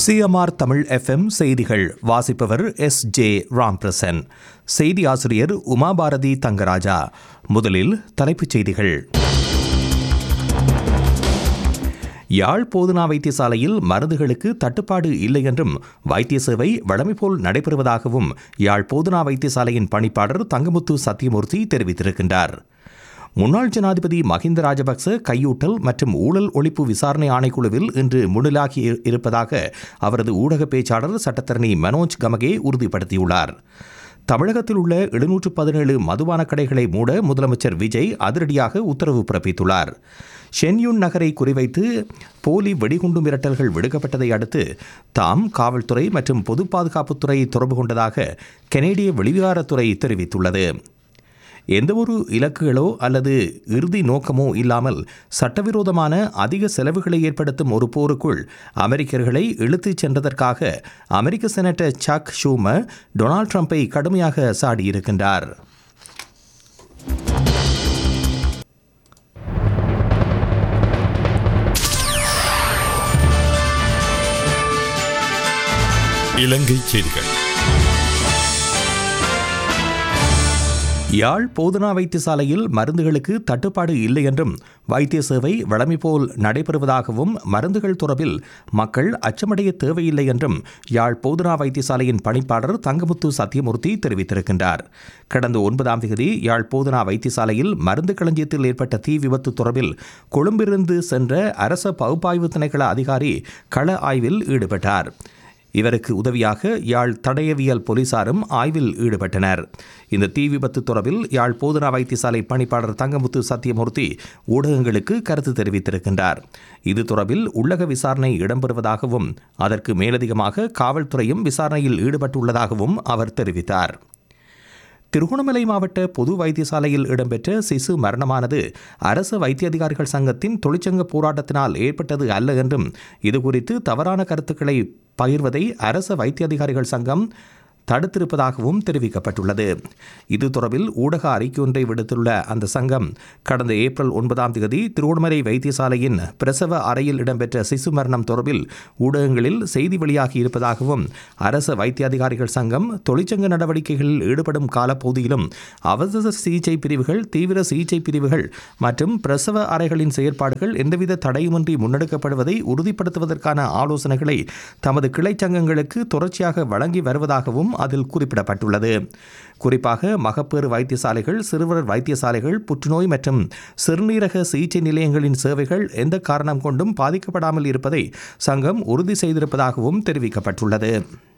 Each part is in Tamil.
சிஎம்ஆர் தமிழ் எஃப்எம் செய்திகள் வாசிப்பவர் எஸ் ஜே ராம்பிரசன் செய்தி ஆசிரியர் உமாபாரதி தங்கராஜா முதலில் தலைப்புச் செய்திகள் யாழ் போதனா வைத்தியசாலையில் மருந்துகளுக்கு தட்டுப்பாடு இல்லை என்றும் வைத்திய சேவை வழமை போல் நடைபெறுவதாகவும் யாழ் போதனா வைத்தியசாலையின் பணிப்பாளர் தங்கமுத்து சத்தியமூர்த்தி தெரிவித்திருக்கின்றார் முன்னாள் ஜனாதிபதி மஹிந்த ராஜபக்ச கையூட்டல் மற்றும் ஊழல் ஒழிப்பு விசாரணை ஆணைக்குழுவில் இன்று முன்னிலாகி இருப்பதாக அவரது ஊடக பேச்சாளர் சட்டத்தரணி மனோஜ் கமகே உறுதிப்படுத்தியுள்ளார் தமிழகத்தில் உள்ள எழுநூற்று பதினேழு மதுபான கடைகளை மூட முதலமைச்சர் விஜய் அதிரடியாக உத்தரவு பிறப்பித்துள்ளார் ஷென்யூன் நகரை குறிவைத்து போலி வெடிகுண்டு மிரட்டல்கள் விடுக்கப்பட்டதை அடுத்து தாம் காவல்துறை மற்றும் பொது பாதுகாப்புத்துறை தொடர்பு கொண்டதாக கனேடிய வெளிவிகாரத்துறை தெரிவித்துள்ளது எந்தவொரு இலக்குகளோ அல்லது இறுதி நோக்கமோ இல்லாமல் சட்டவிரோதமான அதிக செலவுகளை ஏற்படுத்தும் ஒரு போருக்குள் அமெரிக்கர்களை இழுத்துச் சென்றதற்காக அமெரிக்க செனட்டர் சக் ஷூமர் டொனால்ட் ட்ரம்பை கடுமையாக சாடியிருக்கின்றார் இலங்கை செய்திகள் யாழ் போதனா வைத்தியசாலையில் மருந்துகளுக்கு தட்டுப்பாடு இல்லை என்றும் வைத்திய சேவை வழமை போல் நடைபெறுவதாகவும் மருந்துகள் தொடர்பில் மக்கள் அச்சமடைய தேவையில்லை என்றும் யாழ் போதனா வைத்தியசாலையின் பணிப்பாளர் தங்கமுத்து சத்தியமூர்த்தி தெரிவித்திருக்கின்றார் கடந்த ஒன்பதாம் தேதி யாழ் போதனா வைத்தியசாலையில் மருந்து களஞ்சியத்தில் ஏற்பட்ட தீ விபத்து தொடர்பில் கொழும்பிலிருந்து சென்ற அரச பகுப்பாய்வு திணைக்கள அதிகாரி கள ஆய்வில் ஈடுபட்டார் இவருக்கு உதவியாக யாழ் தடயவியல் போலீசாரும் ஆய்வில் ஈடுபட்டனர் இந்த தீ விபத்து தொடர்பில் யாழ் போதனா வைத்தியசாலை பணிப்பாளர் தங்கமுத்து சத்தியமூர்த்தி ஊடகங்களுக்கு கருத்து தெரிவித்திருக்கின்றார் இது தொடர்பில் உள்ளக விசாரணை இடம்பெறுவதாகவும் அதற்கு மேலதிகமாக காவல்துறையும் விசாரணையில் ஈடுபட்டுள்ளதாகவும் அவர் தெரிவித்தார் திருகோணமலை மாவட்ட பொது வைத்தியசாலையில் இடம்பெற்ற சிசு மரணமானது அரசு வைத்திய அதிகாரிகள் சங்கத்தின் தொழிற்சங்க போராட்டத்தினால் ஏற்பட்டது அல்ல என்றும் இதுகுறித்து தவறான கருத்துக்களை பகிர்வதை அரச வைத்திய அதிகாரிகள் சங்கம் தடுத்திருப்பதாகவும் தெரிவிக்கப்பட்டுள்ளது இது தொடர்பில் ஊடக அறிக்கை ஒன்றை விடுத்துள்ள அந்த சங்கம் கடந்த ஏப்ரல் ஒன்பதாம் தேதி திருவண்ணாமலை வைத்தியசாலையின் பிரசவ அறையில் இடம்பெற்ற சிசு மரணம் தொடர்பில் ஊடகங்களில் செய்தி வெளியாகி இருப்பதாகவும் அரச வைத்திய அதிகாரிகள் சங்கம் தொழிற்சங்க நடவடிக்கைகளில் ஈடுபடும் காலப்பகுதியிலும் அவசர சிகிச்சை பிரிவுகள் தீவிர சிகிச்சை பிரிவுகள் மற்றும் பிரசவ அறைகளின் செயற்பாடுகள் எந்தவித தடையுமின்றி முன்னெடுக்கப்படுவதை உறுதிப்படுத்துவதற்கான ஆலோசனைகளை தமது கிளை சங்கங்களுக்கு தொடர்ச்சியாக வழங்கி வருவதாகவும் அதில் குறிப்பிடப்பட்டுள்ளது குறிப்பாக மகப்பேறு வைத்தியசாலைகள் சிறுவர் வைத்தியசாலைகள் புற்றுநோய் மற்றும் சிறுநீரக சிகிச்சை நிலையங்களின் சேவைகள் எந்த காரணம் கொண்டும் பாதிக்கப்படாமல் இருப்பதை சங்கம் உறுதி செய்திருப்பதாகவும் தெரிவிக்கப்பட்டுள்ளது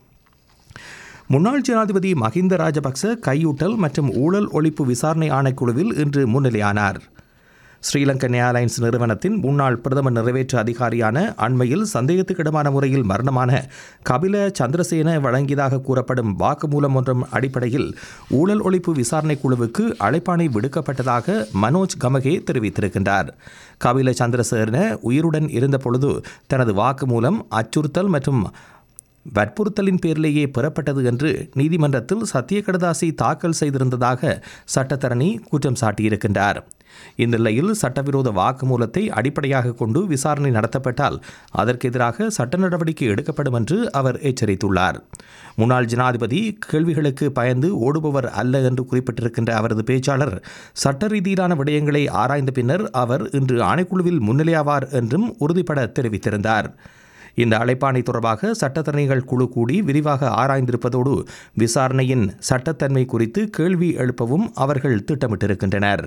முன்னாள் ஜனாதிபதி மஹிந்த ராஜபக்ச கையூட்டல் மற்றும் ஊழல் ஒழிப்பு விசாரணை ஆணைக்குழுவில் இன்று முன்னிலையானார் ஸ்ரீலங்கன் ஏர்லைன்ஸ் நிறுவனத்தின் முன்னாள் பிரதமர் நிறைவேற்று அதிகாரியான அண்மையில் சந்தேகத்துக்கிடமான முறையில் மரணமான கபில சந்திரசேன வழங்கியதாக கூறப்படும் வாக்குமூலம் ஒன்றும் அடிப்படையில் ஊழல் ஒழிப்பு விசாரணை குழுவுக்கு அழைப்பாணை விடுக்கப்பட்டதாக மனோஜ் கமகே தெரிவித்திருக்கின்றார் கபில சந்திரசேன உயிருடன் இருந்தபொழுது தனது வாக்குமூலம் அச்சுறுத்தல் மற்றும் வற்புறுத்தலின் பேரிலேயே பெறப்பட்டது என்று நீதிமன்றத்தில் சத்திய கடதாசி தாக்கல் செய்திருந்ததாக சட்டத்தரணி குற்றம் சாட்டியிருக்கின்றார் இந்நிலையில் சட்டவிரோத வாக்குமூலத்தை அடிப்படையாக கொண்டு விசாரணை நடத்தப்பட்டால் அதற்கு எதிராக சட்ட நடவடிக்கை எடுக்கப்படும் என்று அவர் எச்சரித்துள்ளார் முன்னாள் ஜனாதிபதி கேள்விகளுக்கு பயந்து ஓடுபவர் அல்ல என்று குறிப்பிட்டிருக்கின்ற அவரது பேச்சாளர் சட்ட ரீதியிலான விடயங்களை ஆராய்ந்த பின்னர் அவர் இன்று ஆணைக்குழுவில் முன்னிலையாவார் என்றும் உறுதிபட தெரிவித்திருந்தார் இந்த அழைப்பாணை தொடர்பாக சட்டத்தரணிகள் குழு கூடி விரிவாக ஆராய்ந்திருப்பதோடு விசாரணையின் சட்டத்தன்மை குறித்து கேள்வி எழுப்பவும் அவர்கள் திட்டமிட்டிருக்கின்றனர்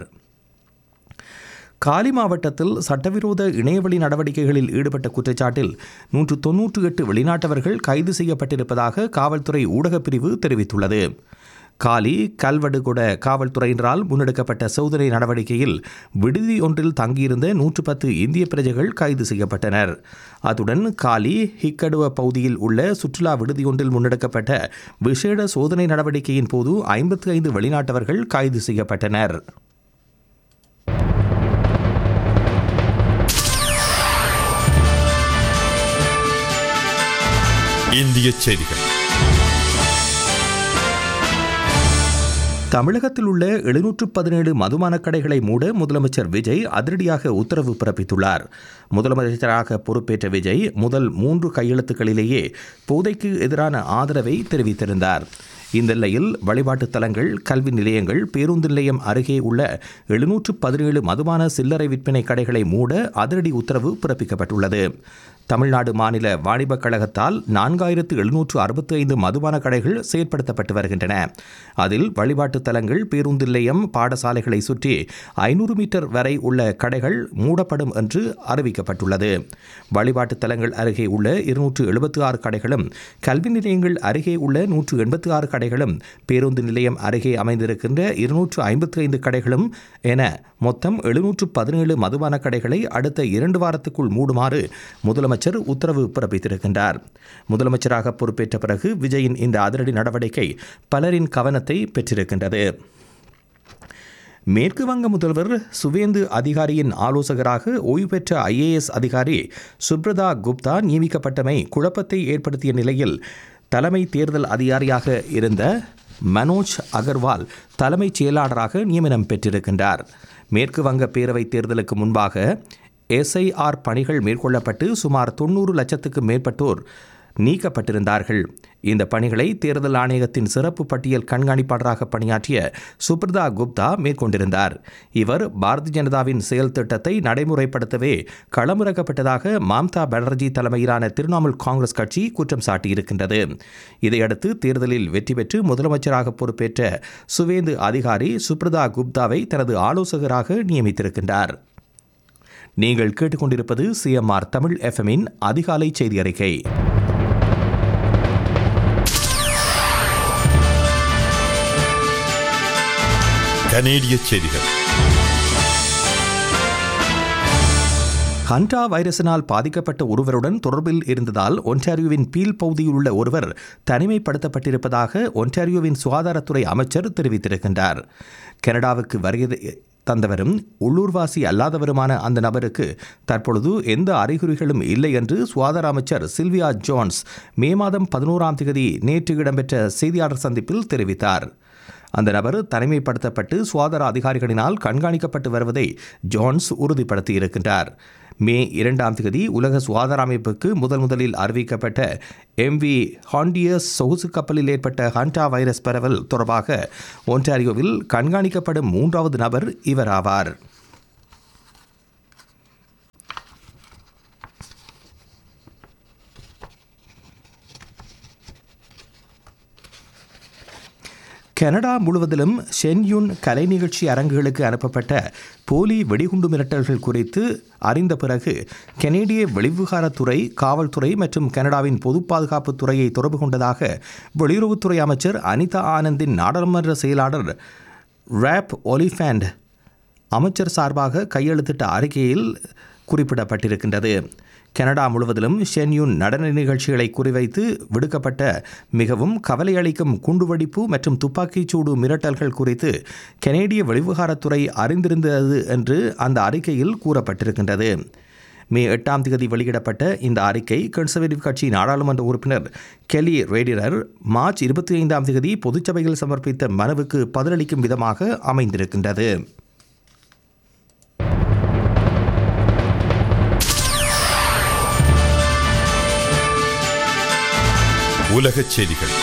காலி மாவட்டத்தில் சட்டவிரோத இணையவழி நடவடிக்கைகளில் ஈடுபட்ட குற்றச்சாட்டில் நூற்று தொன்னூற்று எட்டு வெளிநாட்டவர்கள் கைது செய்யப்பட்டிருப்பதாக காவல்துறை ஊடகப் பிரிவு தெரிவித்துள்ளது காலி கல்வடுகுட காவல்துறையினரால் முன்னெடுக்கப்பட்ட சோதனை நடவடிக்கையில் விடுதி ஒன்றில் தங்கியிருந்த நூற்று பத்து இந்திய பிரஜைகள் கைது செய்யப்பட்டனர் அத்துடன் காலி ஹிக்கடுவ பகுதியில் உள்ள சுற்றுலா விடுதி ஒன்றில் முன்னெடுக்கப்பட்ட விசேட சோதனை நடவடிக்கையின் போது ஐம்பத்தி ஐந்து வெளிநாட்டவர்கள் கைது செய்யப்பட்டனர் இந்திய செய்திகள் தமிழகத்தில் உள்ள எழுநூற்று பதினேழு மதுபான கடைகளை மூட முதலமைச்சர் விஜய் அதிரடியாக உத்தரவு பிறப்பித்துள்ளார் முதலமைச்சராக பொறுப்பேற்ற விஜய் முதல் மூன்று கையெழுத்துக்களிலேயே போதைக்கு எதிரான ஆதரவை தெரிவித்திருந்தார் இந்த நிலையில் வழிபாட்டுத் தலங்கள் கல்வி நிலையங்கள் பேருந்து நிலையம் அருகே உள்ள எழுநூற்று பதினேழு மதுபான சில்லறை விற்பனை கடைகளை மூட அதிரடி உத்தரவு பிறப்பிக்கப்பட்டுள்ளது தமிழ்நாடு மாநில வாணிபக் கழகத்தால் நான்காயிரத்து எழுநூற்று அறுபத்தி ஐந்து மதுபான கடைகள் செயற்படுத்தப்பட்டு வருகின்றன அதில் வழிபாட்டுத் தலங்கள் பேருந்து நிலையம் பாடசாலைகளை சுற்றி ஐநூறு மீட்டர் வரை உள்ள கடைகள் மூடப்படும் என்று அறிவிக்கப்பட்டுள்ளது வழிபாட்டுத் தலங்கள் அருகே உள்ள இருநூற்று எழுபத்தி ஆறு கடைகளும் கல்வி நிலையங்கள் அருகே உள்ள நூற்று எண்பத்தி ஆறு கடைகளும் பேருந்து நிலையம் அருகே அமைந்திருக்கின்ற இருநூற்று ஐம்பத்தி ஐந்து கடைகளும் என மொத்தம் எழுநூற்று பதினேழு மதுபான கடைகளை அடுத்த இரண்டு வாரத்துக்குள் மூடுமாறு முதலமைச்சர் உத்தரவு பிறப்பித்திருக்கின்றார் முதலமைச்சராக பொறுப்பேற்ற பிறகு விஜயின் இந்த அதிரடி நடவடிக்கை பலரின் கவனத்தை பெற்றிருக்கின்றது மேற்கு வங்க முதல்வர் சுவேந்து அதிகாரியின் ஆலோசகராக ஓய்வு பெற்ற ஐஏஎஸ் அதிகாரி சுப்ரதா குப்தா நியமிக்கப்பட்டமை குழப்பத்தை ஏற்படுத்திய நிலையில் தலைமை தேர்தல் அதிகாரியாக இருந்த மனோஜ் அகர்வால் தலைமைச் செயலாளராக நியமனம் பெற்றிருக்கின்றார் மேற்கு வங்க பேரவைத் தேர்தலுக்கு முன்பாக எஸ்ஐஆர் பணிகள் மேற்கொள்ளப்பட்டு சுமார் தொண்ணூறு லட்சத்துக்கு மேற்பட்டோர் நீக்கப்பட்டிருந்தார்கள் இந்த பணிகளை தேர்தல் ஆணையத்தின் சிறப்பு பட்டியல் கண்காணிப்பாளராக பணியாற்றிய சுப்ரதா குப்தா மேற்கொண்டிருந்தார் இவர் பாரதிய ஜனதாவின் செயல் திட்டத்தை நடைமுறைப்படுத்தவே களமிறக்கப்பட்டதாக மம்தா பானர்ஜி தலைமையிலான திரிணாமுல் காங்கிரஸ் கட்சி குற்றம் சாட்டியிருக்கின்றது இதையடுத்து தேர்தலில் வெற்றி பெற்று முதலமைச்சராக பொறுப்பேற்ற சுவேந்து அதிகாரி சுப்ரதா குப்தாவை தனது ஆலோசகராக நியமித்திருக்கின்றார் நீங்கள் கேட்டுக்கொண்டிருப்பது சிஎம்ஆர் தமிழ் எஃப்எம்மின் அதிகாலை செய்தி அறிக்கை கனேடிய செய்திகள் ஹண்டா வைரஸினால் பாதிக்கப்பட்ட ஒருவருடன் தொடர்பில் இருந்ததால் ஒன்டாரியோவின் பீல் பகுதியில் உள்ள ஒருவர் தனிமைப்படுத்தப்பட்டிருப்பதாக ஒன்டாரியோவின் சுகாதாரத்துறை அமைச்சர் தெரிவித்திருக்கின்றார் கனடாவுக்கு வருகை தந்தவரும் உள்ளூர்வாசி அல்லாதவருமான அந்த நபருக்கு தற்பொழுது எந்த அறிகுறிகளும் இல்லை என்று சுகாதார அமைச்சர் சில்வியா ஜோன்ஸ் மே மாதம் பதினோராம் தேதி நேற்று இடம்பெற்ற செய்தியாளர் சந்திப்பில் தெரிவித்தார் அந்த நபர் தனிமைப்படுத்தப்பட்டு சுகாதார அதிகாரிகளினால் கண்காணிக்கப்பட்டு வருவதை ஜோன்ஸ் உறுதிப்படுத்தியிருக்கின்றார் மே இரண்டாம் தேதி உலக சுகாதார அமைப்புக்கு முதல் முதலில் அறிவிக்கப்பட்ட எம்வி ஹாண்டியஸ் சொகுசு கப்பலில் ஏற்பட்ட ஹண்டா வைரஸ் பரவல் தொடர்பாக ஒன்டாரியோவில் கண்காணிக்கப்படும் மூன்றாவது நபர் இவர் ஆவார் கனடா முழுவதிலும் ஷென்யுன் கலை நிகழ்ச்சி அரங்குகளுக்கு அனுப்பப்பட்ட போலி வெடிகுண்டு மிரட்டல்கள் குறித்து அறிந்த பிறகு கனேடிய வெளிவிவகாரத்துறை காவல்துறை மற்றும் கனடாவின் பொது பாதுகாப்பு துறையை தொடர்பு கொண்டதாக வெளியுறவுத்துறை அமைச்சர் அனிதா ஆனந்தின் நாடாளுமன்ற செயலாளர் ரேப் ஒலிஃபேண்ட் அமைச்சர் சார்பாக கையெழுத்திட்ட அறிக்கையில் குறிப்பிடப்பட்டிருக்கின்றது கனடா முழுவதிலும் ஷென்யூன் நடன நிகழ்ச்சிகளை குறிவைத்து விடுக்கப்பட்ட மிகவும் கவலையளிக்கும் குண்டுவெடிப்பு மற்றும் துப்பாக்கிச் சூடு மிரட்டல்கள் குறித்து கனேடிய வெளிவிவகாரத்துறை அறிந்திருந்தது என்று அந்த அறிக்கையில் கூறப்பட்டிருக்கின்றது மே எட்டாம் தேதி வெளியிடப்பட்ட இந்த அறிக்கை கன்சர்வேட்டிவ் கட்சி நாடாளுமன்ற உறுப்பினர் கெலி ரேடிரர் மார்ச் இருபத்தி ஐந்தாம் தேதி பொதுச்சபையில் சமர்ப்பித்த மனுவுக்கு பதிலளிக்கும் விதமாக அமைந்திருக்கின்றது உலகச் செய்திகள்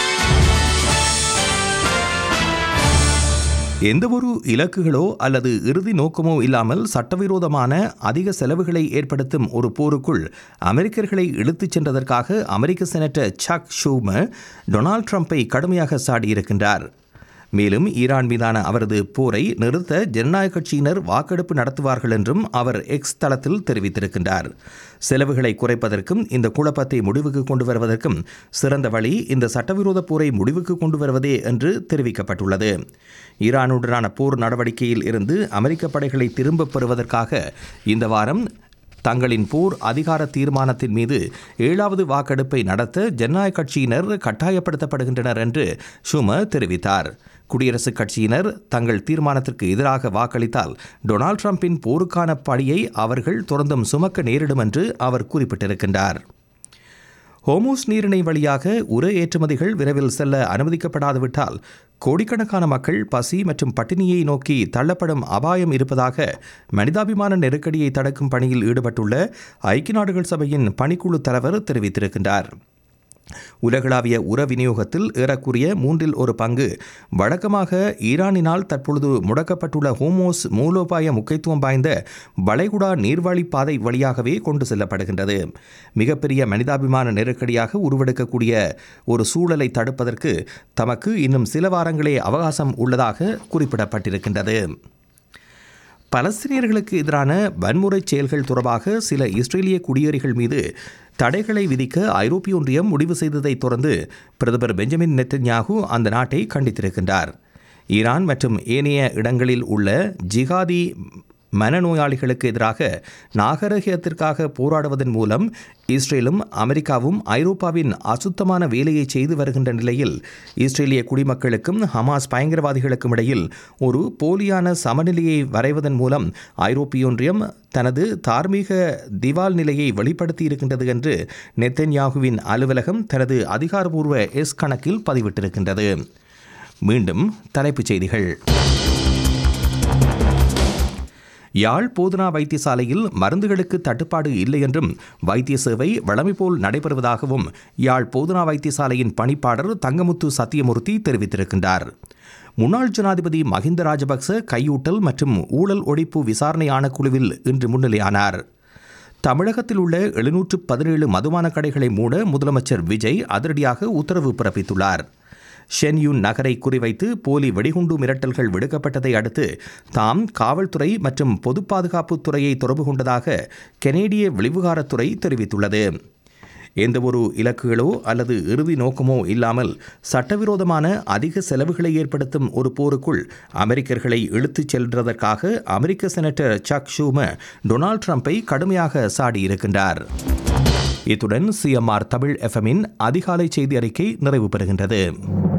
எந்தவொரு இலக்குகளோ அல்லது இறுதி நோக்கமோ இல்லாமல் சட்டவிரோதமான அதிக செலவுகளை ஏற்படுத்தும் ஒரு போருக்குள் அமெரிக்கர்களை இழுத்துச் சென்றதற்காக அமெரிக்க செனட்டர் சக் ஷூமர் டொனால்ட் ட்ரம்ப்பை கடுமையாக சாடியிருக்கின்றார் மேலும் ஈரான் மீதான அவரது போரை நிறுத்த ஜனநாயக கட்சியினர் வாக்கெடுப்பு நடத்துவார்கள் என்றும் அவர் எக்ஸ் தளத்தில் தெரிவித்திருக்கின்றார் செலவுகளை குறைப்பதற்கும் இந்த குழப்பத்தை முடிவுக்கு கொண்டு வருவதற்கும் சிறந்த வழி இந்த சட்டவிரோத போரை முடிவுக்கு கொண்டு வருவதே என்று தெரிவிக்கப்பட்டுள்ளது ஈரானுடனான போர் நடவடிக்கையில் இருந்து அமெரிக்க படைகளை திரும்பப் பெறுவதற்காக இந்த வாரம் தங்களின் போர் அதிகார தீர்மானத்தின் மீது ஏழாவது வாக்கெடுப்பை நடத்த ஜனநாயக கட்சியினர் கட்டாயப்படுத்தப்படுகின்றனர் என்று ஷுமர் தெரிவித்தார் குடியரசுக் கட்சியினர் தங்கள் தீர்மானத்திற்கு எதிராக வாக்களித்தால் டொனால்ட் ட்ரம்பின் போருக்கான படியை அவர்கள் தொடர்ந்தும் சுமக்க நேரிடும் என்று அவர் குறிப்பிட்டிருக்கின்றார் ஹோமோஸ் நீரிணை வழியாக உர ஏற்றுமதிகள் விரைவில் செல்ல அனுமதிக்கப்படாது விட்டால் கோடிக்கணக்கான மக்கள் பசி மற்றும் பட்டினியை நோக்கி தள்ளப்படும் அபாயம் இருப்பதாக மனிதாபிமான நெருக்கடியை தடுக்கும் பணியில் ஈடுபட்டுள்ள ஐக்கிய நாடுகள் சபையின் பணிக்குழு தலைவர் தெரிவித்திருக்கின்றார் உலகளாவிய உர விநியோகத்தில் ஏறக்குறைய மூன்றில் ஒரு பங்கு வழக்கமாக ஈரானினால் தற்பொழுது முடக்கப்பட்டுள்ள ஹோமோஸ் மூலோபாய முக்கியத்துவம் வாய்ந்த வளைகுடா நீர்வழி பாதை வழியாகவே கொண்டு செல்லப்படுகின்றது மிகப்பெரிய மனிதாபிமான நெருக்கடியாக உருவெடுக்கக்கூடிய ஒரு சூழலை தடுப்பதற்கு தமக்கு இன்னும் சில வாரங்களே அவகாசம் உள்ளதாக குறிப்பிடப்பட்டிருக்கின்றது பலஸ்தீனியர்களுக்கு எதிரான வன்முறை செயல்கள் தொடர்பாக சில இஸ்ரேலிய குடியேறிகள் மீது தடைகளை விதிக்க ஐரோப்பிய ஒன்றியம் முடிவு செய்ததை தொடர்ந்து பிரதமர் பெஞ்சமின் நெத்தன்யாகு அந்த நாட்டை கண்டித்திருக்கின்றார் ஈரான் மற்றும் ஏனைய இடங்களில் உள்ள ஜிகாதி மனநோயாளிகளுக்கு எதிராக நாகரிகத்திற்காக போராடுவதன் மூலம் இஸ்ரேலும் அமெரிக்காவும் ஐரோப்பாவின் அசுத்தமான வேலையை செய்து வருகின்ற நிலையில் இஸ்ரேலிய குடிமக்களுக்கும் ஹமாஸ் பயங்கரவாதிகளுக்கும் இடையில் ஒரு போலியான சமநிலையை வரைவதன் மூலம் ஐரோப்பிய ஒன்றியம் தனது தார்மீக திவால் நிலையை வெளிப்படுத்தி இருக்கின்றது என்று நெத்தன்யாகுவின் அலுவலகம் தனது அதிகாரப்பூர்வ எஸ் கணக்கில் பதிவிட்டிருக்கின்றது மீண்டும் தலைப்புச் செய்திகள் யாழ் போதனா வைத்தியசாலையில் மருந்துகளுக்கு தட்டுப்பாடு இல்லை என்றும் வைத்திய சேவை வழமை போல் நடைபெறுவதாகவும் யாழ் போதனா வைத்தியசாலையின் பணிப்பாளர் தங்கமுத்து சத்தியமூர்த்தி தெரிவித்திருக்கின்றார் முன்னாள் ஜனாதிபதி மஹிந்த ராஜபக்ச கையூட்டல் மற்றும் ஊழல் ஒழிப்பு விசாரணை ஆணைக்குழுவில் இன்று முன்னிலையானார் தமிழகத்தில் உள்ள எழுநூற்று பதினேழு மதுபான கடைகளை மூட முதலமைச்சர் விஜய் அதிரடியாக உத்தரவு பிறப்பித்துள்ளார் ஷென்யூன் நகரை குறிவைத்து போலி வெடிகுண்டு மிரட்டல்கள் விடுக்கப்பட்டதை அடுத்து தாம் காவல்துறை மற்றும் பொது பாதுகாப்பு துறையை தொடர்பு கொண்டதாக கெனேடிய விளிவுகாரத்துறை தெரிவித்துள்ளது எந்தவொரு இலக்குகளோ அல்லது இறுதி நோக்கமோ இல்லாமல் சட்டவிரோதமான அதிக செலவுகளை ஏற்படுத்தும் ஒரு போருக்குள் அமெரிக்கர்களை இழுத்துச் செல்வதற்காக அமெரிக்க செனட்டர் சக் ஷூம டொனால்ட் ட்ரம்ப்பை கடுமையாக சாடியிருக்கின்றார் இத்துடன் சிஎம்ஆர் தமிழ் எஃப்எம்மின் அதிகாலை செய்தி அறிக்கை நிறைவு பெறுகின்றது